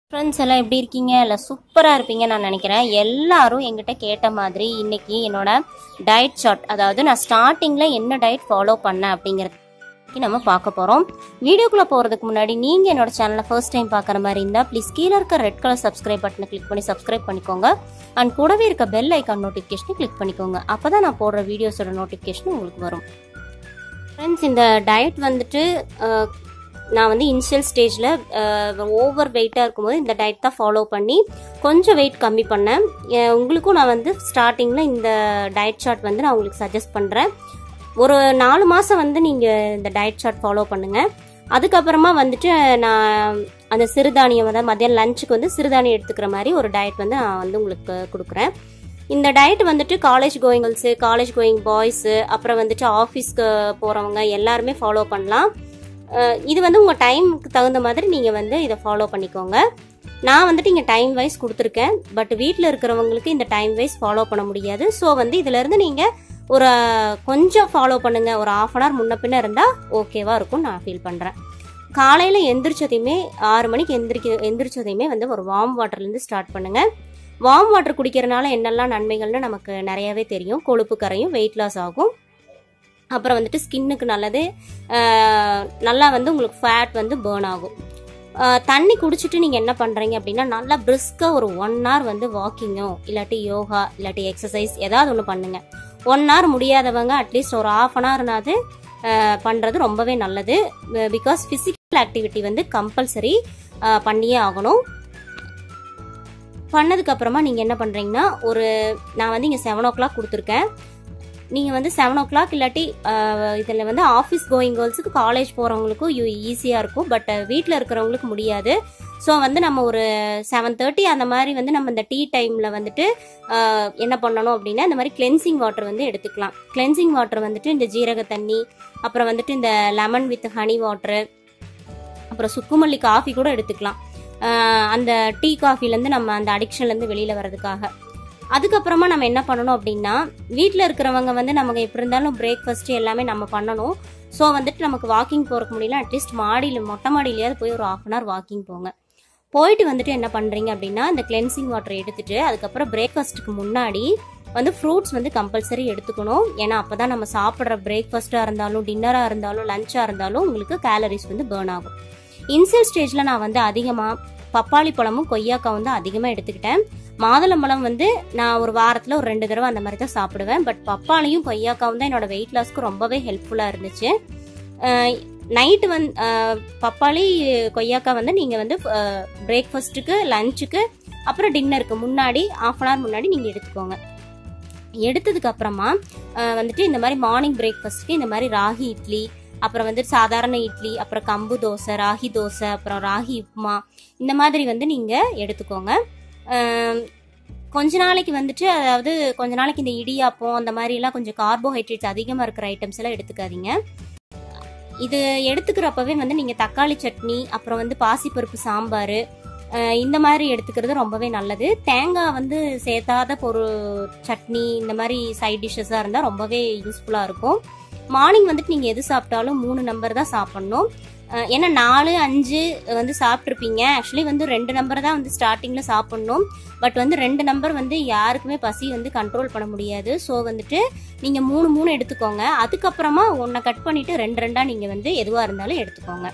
friends எல்லாம் எப்படி இருக்கீங்க இல்லை சூப்பராக இருப்பீங்க நான் நினைக்கிறேன் எல்லாரும் எங்கிட்ட கேட்ட மாதிரி இன்னைக்கு என்னோட டயட் சார்ட் அதாவது நான் ஸ்டார்டிங்கில் என்ன டயட் ஃபாலோ பண்ணேன் அப்படிங்கிறது நம்ம பார்க்க போகிறோம் வீடியோக்குள்ளே போகிறதுக்கு முன்னாடி நீங்கள் என்னோட சேனலை ஃபர்ஸ்ட் டைம் பார்க்குற மாதிரி இருந்தால் ப்ளீஸ் கீழே இருக்க ரெட் கலர் சப்ஸ்கிரைப் பட்டனை கிளிக் பண்ணி சப்ஸ்கிரைப் பண்ணிக்கோங்க அண்ட் கூடவே இருக்க பெல் ஐக்கான் நோட்டிஃபிகேஷனை கிளிக் பண்ணிக்கோங்க அப்போ தான் நான் போடுற வீடியோஸோட நோட்டிஃபிகேஷன் உங்களுக்கு வரும் ஃப்ரெண்ட்ஸ் இந்த டயட் வந்துட்டு அஹ், நான் வந்து இனிஷியல் ஸ்டேஜில் ஓவர் வெயிட்டாக இருக்கும்போது இந்த டயட் தான் ஃபாலோ பண்ணி கொஞ்சம் வெயிட் கம்மி பண்ணேன் அஹ், உங்களுக்கும் நான் வந்து ஸ்டார்டிங்கில் இந்த டயட் சார்ட் வந்து நான் உங்களுக்கு சஜஸ்ட் பண்ணுறேன் ஒரு நாலு மாதம் வந்து நீங்கள் இந்த டயட் சார்ட் ஃபாலோ பண்ணுங்கள் அதுக்கப்புறமா வந்துட்டு நான் அந்த சிறுதானியம் அதாவது மதியம் லஞ்சுக்கு வந்து சிறுதானியம் எடுத்துக்கிற மாதிரி ஒரு டயட் வந்து நான் வந்து உங்களுக்கு கொடுக்குறேன் இந்த டயட் வந்துட்டு college going girls college going boys அப்புறம் வந்துட்டு ஆஃபீஸ்க்கு போகிறவங்க எல்லாருமே ஃபாலோ பண்ணலாம் அஹ் இது வந்து உங்கள் டைமுக்கு தகுந்த மாதிரி நீங்கள் வந்து இதை ஃபாலோ பண்ணிக்கோங்க நான் வந்துட்டு இங்கே டைம் வைஸ் கொடுத்துருக்கேன் பட் வீட்டில் இருக்கிறவங்களுக்கு இந்த டைம் வைஸ் ஃபாலோ பண்ண முடியாது ஸோ வந்து இதிலேருந்து நீங்கள் ஒரு கொஞ்சம் ஃபாலோ பண்ணுங்கள் ஒரு ஆஃப் அன் ஹவர் முன்ன பின்ன இருந்தால் ஓகேவாக இருக்கும் நான் ஃபீல் பண்ணுறேன் காலையில் எந்திரிச்சதையுமே ஆறு மணிக்கு எந்திரிக்க எந்திரிச்சதையுமே வந்து ஒரு வார்ம் வாட்டர்லேருந்து ஸ்டார்ட் பண்ணுங்கள் வார்ம் வாட்டர் குடிக்கிறனால என்னெல்லாம் நன்மைகள்னு நமக்கு நிறையவே தெரியும் கொழுப்பு கரையும் வெயிட் லாஸ் ஆகும் அப்புறம் வந்துட்டு ஸ்கின்னுக்கு நல்லது அஹ் நல்லா வந்து உங்களுக்கு ஃபேட் வந்து பேர்ன் ஆகும் அஹ் தண்ணி குடிச்சிட்டு நீங்கள் என்ன பண்ணுறீங்க அப்படின்னா நல்லா பிரிஸ்காக ஒரு ஒன் hour வந்து வாக்கிங்கோ இல்லாட்டி யோகா இல்லாட்டி எக்ஸசைஸ் ஏதாவது ஒன்று பண்ணுங்கள் ஒன் hour முடியாதவங்க அட்லீஸ்ட் ஒரு ஆஃப் அன் ஹவர்னாவது பண்ணுறது ரொம்பவே நல்லது பிகாஸ் ஃபிசிக்கல் ஆக்டிவிட்டி வந்து கம்பல்சரி பண்ணியே ஆகணும் பண்ணதுக்கு அப்புறமா நீங்கள் என்ன பண்ணுறீங்கன்னா ஒரு நான் வந்து இங்கே செவன் ஓ கிளாக் கொடுத்துருக்கேன் நீங்கள் வந்து செவன் ஓ கிளாக் இல்லாட்டி இதில் வந்து ஆஃபீஸ் கோயிங் கேர்ள்ஸுக்கு காலேஜ் போகிறவங்களுக்கும் ஈஸியாக இருக்கும் பட் வீட்டில் இருக்கிறவங்களுக்கு முடியாது ஸோ வந்து நம்ம ஒரு செவன் தேர்ட்டி அந்த மாதிரி வந்து நம்ம இந்த டீ டைமில் வந்துட்டு ஆஹ், என்ன பண்ணணும் அப்படின்னா இந்த மாதிரி கிளென்சிங் வாட்டர் வந்து எடுத்துக்கலாம் கிளென்சிங் வாட்டர் வந்துட்டு இந்த ஜீரக தண்ணி அப்புறம் வந்துட்டு இந்த லெமன் வித் ஹனி வாட்டரு அப்புறம் சுக்குமல்லி காஃபி கூட எடுத்துக்கலாம் ஆஹ், அந்த டீ காஃபிலேருந்து நம்ம அந்த அடிக்ஷன்லேருந்து வெளியில் வர்றதுக்காக அதுக்கப்புறமா நம்ம என்ன பண்ணணும் அப்படின்னா வீட்டில் இருக்கிறவங்க வந்து நமக்கு எப்படி இருந்தாலும் பிரேக்ஃபாஸ்ட் எல்லாமே நம்ம பண்ணணும் ஸோ வந்துட்டு நமக்கு வாக்கிங் போகிறக்கு முடியல அட்லீஸ்ட் மாடியில் மொட்டை மாடியிலையாவது போய் ஒரு ஆஃப் அன் ஹவர் வாக்கிங் போங்க போயிட்டு வந்துட்டு என்ன பண்ணுறீங்க அப்படின்னா இந்த கிளென்சிங் வாட்டர் எடுத்துட்டு அதுக்கப்புறம் பிரேக்ஃபாஸ்ட்டுக்கு முன்னாடி வந்து ஃப்ரூட்ஸ் வந்து கம்பல்சரி எடுத்துக்கணும் ஏன்னா அப்போ தான் நம்ம சாப்பிட்ற பிரேக்ஃபாஸ்ட்டாக இருந்தாலும் டின்னராக இருந்தாலும் லஞ்சாக இருந்தாலும் உங்களுக்கு கேலரிஸ் வந்து பேர்ன் ஆகும் இன்சியல் ஸ்டேஜில் நான் வந்து அதிகமாக பப்பாளி பழமும் கொய்யாக்காவும் தான் அதிகமாக எடுத்துக்கிட்டேன் மாதுளம்பழம் வந்து நான் ஒரு வாரத்தில் ஒரு ரெண்டு தடவை அந்த மாதிரி தான் சாப்பிடுவேன் பட் பப்பாளியும் கொய்யாக்காவும் தான் என்னோட வெயிட் லாஸ்க்கு ரொம்பவே ஹெல்ப்ஃபுல்லாக இருந்துச்சு நைட்டு வந்து பப்பாளி கொய்யாக்காய் வந்து நீங்கள் வந்து பிரேக்ஃபாஸ்ட்டுக்கு லஞ்சுக்கு அப்புறம் டின்னருக்கு முன்னாடி ஆஃப் அன் ஹவர் முன்னாடி நீங்கள் எடுத்துக்கோங்க எடுத்ததுக்கு அப்புறமா அஹ், வந்துட்டு இந்த மாதிரி மார்னிங் பிரேக்ஃபாஸ்ட்க்கு இந்த மாதிரி ராகி இட்லி அப்புறம் வந்து சாதாரண இட்லி அப்புறம் கம்பு தோசை ராகி தோசை அப்புறம் ராகி உப்புமா இந்த மாதிரி வந்து நீங்கள் எடுத்துக்கோங்க அஹ், கொஞ்ச நாளைக்கு வந்துட்டு அதாவது கொஞ்ச நாளைக்கு இந்த இடியாப்பம் அந்த மாதிரி எல்லாம் கொஞ்சம் கார்போஹைட்ரேட்ஸ் அதிகமாக இருக்கிற ஐட்டம்ஸ் எல்லாம் எடுத்துக்காதீங்க இது எடுத்துக்கிறப்பவே வந்து நீங்கள் தக்காளி சட்னி அப்புறம் வந்து பாசிப்பருப்பு சாம்பார் அஹ் இந்த மாதிரி எடுத்துக்கிறது ரொம்பவே நல்லது தேங்காய் வந்து சேர்த்தாத ஒரு சட்னி இந்த மாதிரி சைட் டிஷ்ஷஸாக இருந்தால் ரொம்பவே யூஸ்ஃபுல்லாக இருக்கும் மார்னிங் வந்துட்டு நீங்கள் எது சாப்பிட்டாலும் மூணு நம்பர் தான் சாப்பிட்ணும் அஹ் ஏன்னா நாலு அஞ்சு வந்து சாப்பிட்ருப்பீங்க ஆக்சுவலி வந்து ரெண்டு நம்பர் தான் வந்து ஸ்டார்டிங்கில் சாப்பிட்ணும் பட் வந்து ரெண்டு நம்பர் வந்து யாருக்குமே பசி வந்து கண்ட்ரோல் பண்ண முடியாது ஸோ வந்துட்டு நீங்கள் மூணு மூணு எடுத்துக்கோங்க அதுக்கப்புறமா ஒன்றை கட் பண்ணிவிட்டு ரெண்டு ரெண்டாக நீங்கள் வந்து எதுவாக இருந்தாலும் எடுத்துக்கோங்க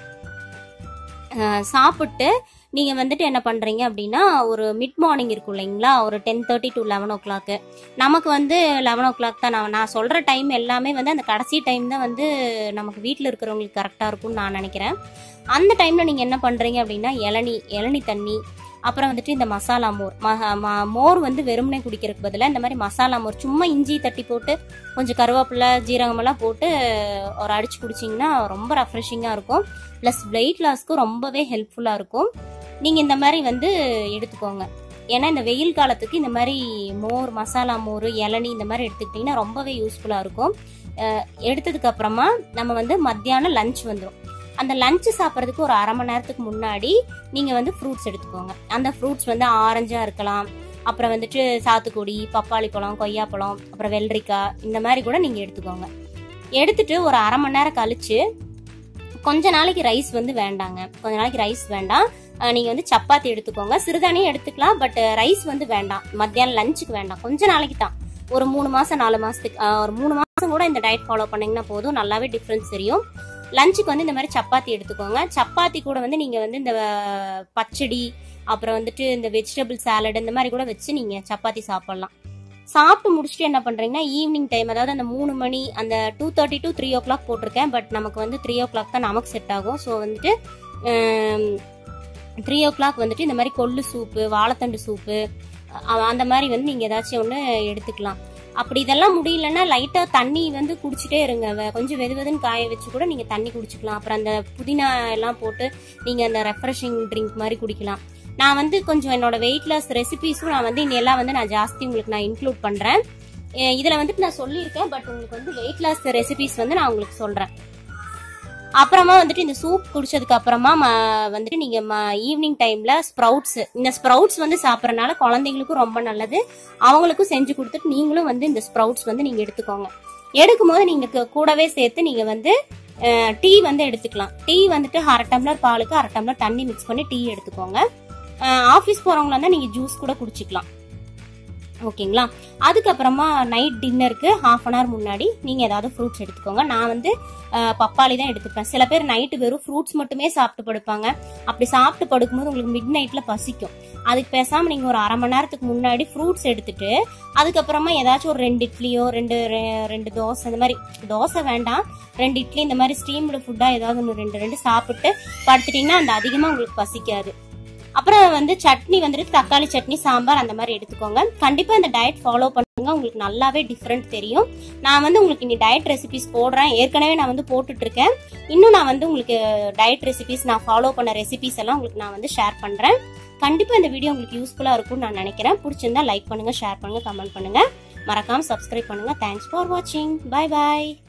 அஹ் சாப்பிட்டு நீங்கள் வந்துட்டு என்ன பண்ணுறீங்க அப்படின்னா ஒரு மிட் மார்னிங் இருக்கும் இல்லைங்களா ஒரு ten thirty to eleven o clock நமக்கு வந்து லெவன் ஓ கிளாக் தான் நான் நான் சொல்கிற டைம் எல்லாமே வந்து அந்த கடைசி டைம் தான் வந்து நமக்கு வீட்டில் இருக்கிறவங்களுக்கு கரெக்டாக இருக்கும்னு நான் நினைக்கிறேன் அந்த டைமில் நீங்கள் என்ன பண்ணுறீங்க அப்படின்னா இளநி இளநி தண்ணி அப்புறம் வந்துட்டு இந்த மசாலா மோர் ம- ம- மோர் வந்து வெறுமனே குடிக்கிறதுக்கு பதிலாக இந்த மாதிரி மசாலா மோர் சும்மா இஞ்சி தட்டி போட்டு கொஞ்சம் கருவேப்பிலை ஜீரகமெல்லாம் போட்டு ஒரு அடிச்சு குடிச்சிங்கன்னா ரொம்ப ரெஃப்ரெஷிங்காக இருக்கும் ப்ளஸ் வெயிட் லாஸ்க்கும் ரொம்பவே ஹெல்ப்ஃபுல்லாக இருக்கும் நீங்கள் இந்த மாதிரி வந்து எடுத்துக்கோங்க ஏன்னா இந்த வெயில் காலத்துக்கு இந்த மாதிரி மோர் மசாலா மோர் இளநி இந்த மாதிரி எடுத்துக்கிட்டிங்கன்னா ரொம்பவே யூஸ்ஃபுல்லாக இருக்கும் அஹ் எடுத்ததுக்கு அப்புறமா நம்ம வந்து மத்தியானம் லஞ்ச் வந்துடும் அந்த லஞ்ச் சாப்பிட்றதுக்கு ஒரு அரை மணி நேரத்துக்கு முன்னாடி நீங்கள் வந்து ஃப்ரூட்ஸ் எடுத்துக்கோங்க அந்த ஃப்ரூட்ஸ் வந்து ஆரஞ்சாக இருக்கலாம் அப்புறம் வந்துட்டு சாத்துக்குடி பப்பாளி பழம் கொய்யாப்பழம் அப்புறம் வெள்ளரிக்காய் இந்த மாதிரி கூட நீங்கள் எடுத்துக்கோங்க எடுத்துட்டு ஒரு அரை மணி நேரம் கழிச்சு கொஞ்ச நாளைக்கு ரைஸ் வந்து வேண்டாங்க கொஞ்ச நாளைக்கு ரைஸ் வேண்டாம் அஹ், நீங்க வந்து சப்பாத்தி எடுத்துக்கோங்க சிறுதானியம் எடுத்துக்கலாம் பட் ரைஸ் வந்து வேண்டாம் மத்தியானம் லஞ்சுக்கு வேண்டாம் கொஞ்ச நாளைக்கு தான் ஒரு மூணு மாசம் நாலு மாசத்துக்கு அஹ், ஒரு மூணு மாசம் கூட இந்த டயட் ஃபாலோ பண்ணீங்கன்னா போதும் நல்லாவே டிஃப்ரென்ஸ் தெரியும் லஞ்சுக்கு வந்து இந்த மாதிரி சப்பாத்தி எடுத்துக்கோங்க சப்பாத்தி கூட வந்து நீங்க வந்து இந்த அஹ், பச்சடி அப்புறம் வந்துட்டு இந்த வெஜிடபிள் சாலட் இந்த மாதிரி கூட வச்சு நீங்க சப்பாத்தி சாப்பிடலாம் சாப்பிட்டு முடிச்சுட்டு என்ன பண்றீங்கன்னா ஈவினிங் டைம் அதாவது அந்த மூணு மணி அந்த two thirty to three o clock போட்டிருக்கேன் பட் நமக்கு வந்து த்ரீ ஓ கிளாக் தான் நமக்கு செட் ஆகும் ஸோ வந்துட்டு த்ரீ ஓ கிளாக் வந்துட்டு இந்த மாதிரி கொள்ளு சூப்பு வாழைத்தண்டு சூப்பு அ- அந்த மாதிரி வந்து நீங்கள் ஏதாச்சும் ஒன்று எடுத்துக்கலாம் அப்படி இதெல்லாம் முடியலன்னா லைட்டாக தண்ணி வந்து குடிச்சிட்டே இருங்க வ- கொஞ்சம் வெது வெதுன்னு காய வச்சு கூட நீங்கள் தண்ணி குடிச்சிக்கலாம் அப்புறம் அந்த புதினா எல்லாம் போட்டு நீங்கள் அந்த ரெஃப்ரெஷிங் ட்ரிங்க் மாதிரி குடிக்கலாம் நான் வந்து கொஞ்சம் என்னோட வெயிட் லாஸ் ரெசிபிஸும் நான் வந்து இன்னெல்லாம் வந்து நான் ஜாஸ்தி உங்களுக்கு நான் இன்க்ளூட் பண்ணுறேன் இதில் வந்துட்டு நான் சொல்லியிருக்கேன் பட் உங்களுக்கு வந்து வெயிட் லாஸ் ரெசிபிஸ் வந்து நான் உங்களுக்கு சொல்கிறேன் அப்புறமா வந்துட்டு இந்த சூப் குடிச்சதுக்கு அப்புறமா ம- வந்துட்டு நீங்க ஈவினிங் டைம்ல ஸ்ப்ரவுட்ஸ் இந்த ஸ்ப்ரவுட்ஸ் வந்து சாப்பிட்றதுனால குழந்தைங்களுக்கும் ரொம்ப நல்லது அவங்களுக்கும் செஞ்சு கொடுத்துட்டு நீங்களும் வந்து இந்த ஸ்ப்ரவுட்ஸ் வந்து நீங்க எடுத்துக்கோங்க எடுக்கும் போது நீங்க கு- கூடவே சேர்த்து நீங்க வந்து டீ வந்து எடுத்துக்கலாம் டீ வந்துட்டு அரை டம்ளர் பாலுக்கு அரை டம்ளர் தண்ணி மிக்ஸ் பண்ணி டீ எடுத்துக்கோங்க ஆஃபீஸ் போறவங்களா இருந்தா நீங்க ஜூஸ் கூட குடிச்சிக்கலாம் ஓகேங்களா அதுக்கப்புறமா நைட் டின்னருக்கு ஹாஃப் அன் ஹவர் முன்னாடி நீங்கள் ஏதாவது ஃப்ரூட்ஸ் எடுத்துக்கோங்க நான் வந்து அஹ், பப்பாளி தான் எடுத்துப்பேன் சில பேர் நைட்டு வெறும் ஃப்ரூட்ஸ் மட்டுமே சாப்பிட்டு படுப்பாங்க அப்படி சாப்பிட்டு படுக்கும்போது உங்களுக்கு மிட் நைட்டில் பசிக்கும் அதுக்கு பேசாமல் நீங்கள் ஒரு அரை மணி நேரத்துக்கு முன்னாடி ஃப்ரூட்ஸ் எடுத்துட்டு அதுக்கப்புறமா ஏதாச்சும் ஒரு ரெண்டு இட்லியோ ரெண்டு ரெ- ரெண்டு தோசை இந்த மாதிரி தோசை வேண்டாம் ரெண்டு இட்லி இந்த மாதிரி ஸ்டீம்டு ஃபுட்டாக ஏதாவது ஒன்று ரெண்டு ரெண்டு சாப்பிட்டு படுத்துட்டிங்கன்னா அந்த அதிகமாக உங்களுக்கு பசிக்காது அப்புறம் வந்து சட்னி வந்துட்டு தக்காளி சட்னி சாம்பார் அந்த மாதிரி எடுத்துக்கோங்க கண்டிப்பா இந்த டயட் ஃபாலோ பண்ணுங்க உங்களுக்கு நல்லாவே டிஃப்ரெண்ட் தெரியும் நான் வந்து உங்களுக்கு இனி டயட் ரெசிபிஸ் போடுறேன் ஏற்கனவே நான் வந்து போட்டுட்டு இருக்கேன் இன்னும் நான் வந்து உங்களுக்கு டயட் ரெசிபிஸ் நான் ஃபாலோ பண்ண ரெசிபிஸ் எல்லாம் உங்களுக்கு நான் வந்து ஷேர் பண்றேன் கண்டிப்பா இந்த வீடியோ உங்களுக்கு யூஸ்ஃபுல்லா இருக்கும்னு நான் நினைக்கிறேன் பிடிச்சிருந்தா லைக் பண்ணுங்க ஷேர் பண்ணுங்க கமெண்ட் பண்ணுங்க மறக்காம சப்ஸ்கிரைப் பண்ணுங்க தேங்க்ஸ் ஃபார் வாட்சிங் பை பாய்